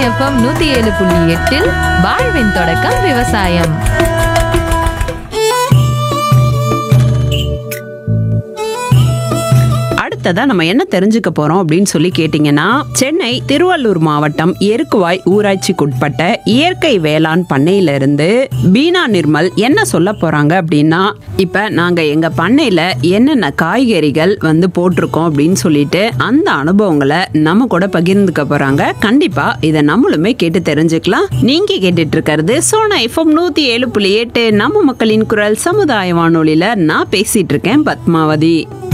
FM நூத்தி ஏழு புள்ளி எட்டில் வாழ்வின் தொடக்கம் விவசாயம் அடுத்ததா நம்ம என்ன தெரிஞ்சுக்க போறோம் அப்படின்னு சொல்லி கேட்டீங்கன்னா சென்னை திருவள்ளூர் மாவட்டம் எருக்குவாய் ஊராட்சிக்குட்பட்ட இயற்கை வேளாண் பண்ணையில இருந்து பீனா நிர்மல் என்ன சொல்ல போறாங்க அப்படின்னா இப்ப நாங்க எங்க பண்ணையில என்னென்ன காய்கறிகள் வந்து போட்டிருக்கோம் அப்படின்னு சொல்லிட்டு அந்த அனுபவங்களை நம்ம கூட பகிர்ந்துக்க போறாங்க கண்டிப்பா இதை நம்மளுமே கேட்டு தெரிஞ்சுக்கலாம் நீங்க கேட்டுட்டு இருக்கிறது சோனா எஃப்எம் நூத்தி ஏழு புள்ளி எட்டு நம்ம மக்களின் குரல் சமுதாய வானொலியில நான் பேசிட்டு இருக்கேன் பத்மாவதி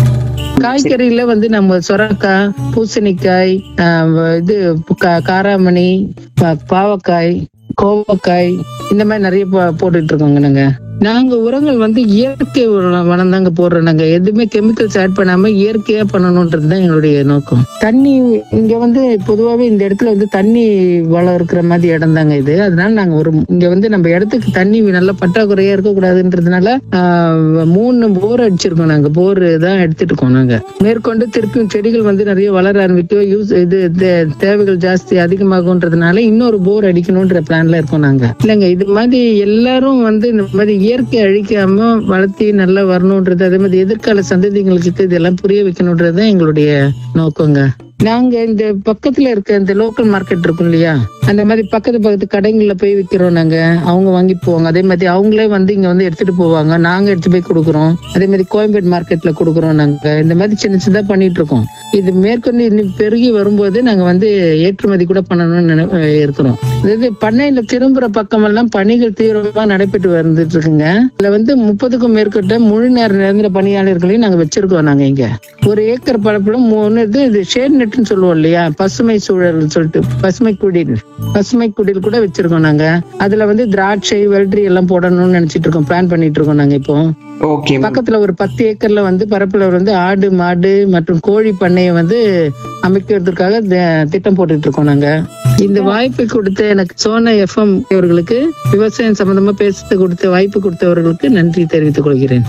காய்கறியில வந்து நம்ம சொரக்காய் பூசணிக்காய் ஆஹ் இது கா- காராமணி பா- பாவக்காய் கோவக்காய் இந்த மாதிரி நிறைய போ- போட்டுட்டு இருக்கோங்க நாங்க நாங்க உரங்கள் வந்து இயற்கை உரம் வனம் தாங்க போடுறோம் நாங்க எதுவுமே கெமிக்கல்ஸ் ஆட் பண்ணாம இயற்கையா பண்ணணும்ன்றது தான் எங்களுடைய நோக்கம் தண்ணி இங்க வந்து பொதுவாவே இந்த இடத்துல வந்து தண்ணி வளம் இருக்கிற மாதிரி இடம் தாங்க இது அதனால நாங்க ஒரு இங்க வந்து நம்ம இடத்துக்கு தண்ணி நல்ல பற்றாக்குறையா இருக்கக்கூடாதுன்றதுனால ஆஹ், மூணு போர் அடிச்சிருக்கோம் நாங்க போர் தான் எடுத்துட்டு இருக்கோம் நாங்க மேற்கொண்டு திருப்பியும் செடிகள் வந்து நிறைய வளர ஆரம்பிக்கும் யூஸ் இது தே- தேவைகள் ஜாஸ்தி அதிகமாகும்ன்றதுனால இன்னொரு போர் அடிக்கணும்ன்ற பிளான்ல இருக்கோம் நாங்க இல்லைங்க இது மாதிரி எல்லாரும் வந்து இந்த மாதிரி இயற்கை அழிக்காம வளர்த்தி நல்லா வரணும்ன்றது அதே மாதிரி எதிர்கால சந்ததிகளுக்கு இதெல்லாம் புரிய வைக்கணும்ன்றது தான் எங்களுடைய நோக்கங்க நாங்க இந்த பக்கத்துல இருக்க இந்த லோக்கல் மார்க்கெட் இருக்கும் இல்லையா அந்த மாதிரி பக்கத்து பக்கத்து கடைகள்ல போய் விக்கிறோம் நாங்க அவங்க வாங்கிட்டு போவாங்க அதே மாதிரி அவங்களே வந்து இங்க வந்து எடுத்துட்டு போவாங்க நாங்க எடுத்து போய் கொடுக்குறோம் அதே மாதிரி கோயம்பேடு மார்க்கெட்ல கொடுக்குறோம் நாங்க இந்த மாதிரி சின்ன சின்னதா பண்ணிட்டு இருக்கோம் இது மேற்கொண்டு இன்னும் பெருகி வரும்போது நாங்க வந்து ஏற்றுமதி கூட பண்ணணும்னு நினை அஹ் இருக்கிறோம் அதாவது பண்ணையில திரும்புற பக்கமெல்லாம் பணிகள் தீவிரமா நடைபெற்று வந்துட்டு இருக்குங்க இதுல வந்து முப்பதுக்கும் மேற்பட்ட முழு நேர நிரந்தர பணியாளர்களையும் நாங்க வச்சிருக்கோம் நாங்க இங்க ஒரு ஏக்கர் பரப்புல மூணு இது இது ஷேட் நெட்னு சொல்லுவோம் இல்லையா பசுமை சூழல் சொல்லிட்டு பசுமை குடில் பசுமை குடில் கூட வச்சிருக்கோம் நாங்க அதுல வந்து திராட்சை வெள்ளரி எல்லாம் போடணும்னு நினைச்சிட்டு இருக்கோம் பிளான் பண்ணிட்டு இருக்கோம் நாங்க இப்போ ஓகே பக்கத்துல ஒரு பத்து ஏக்கர்ல வந்து பரப்புல வந்து ஆடு மாடு மற்றும் கோழி பண்ணையை வந்து அமைக்கிறதுக்காக த- திட்டம் போட்டுட்டு இருக்கோம் நாங்க இந்த வாய்ப்பு கொடுத்த எனக்கு சோனா எஃப்எம் அவர்களுக்கு விவசாயம் சம்பந்தமா பேச கொடுத்த வாய்ப்பு கொடுத்தவர்களுக்கு நன்றி தெரிவித்துக் கொள்கிறேன்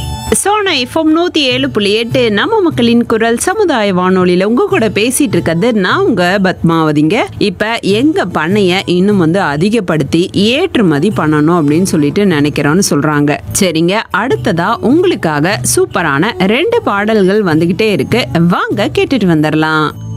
சோனா எஃப்எம் நூத்தி ஏழு புள்ளி எட்டு நம்ம மக்களின் குரல் சமுதாய வானொலியில உங்க கூட பேசிட்டு இருக்கிறது நான் உங்க பத்மாவதிங்க இப்ப எங்க பண்ணைய இன்னும் வந்து அதிகப்படுத்தி ஏற்றுமதி பண்ணணும் அப்படின்னு சொல்லிட்டு நினைக்கிறோம்னு சொல்றாங்க சரிங்க அடுத்ததா உங்களுக்காக சூப்பரான ரெண்டு பாடல்கள் வந்துகிட்டே இருக்கு வாங்க கேட்டுட்டு வந்துடலாம்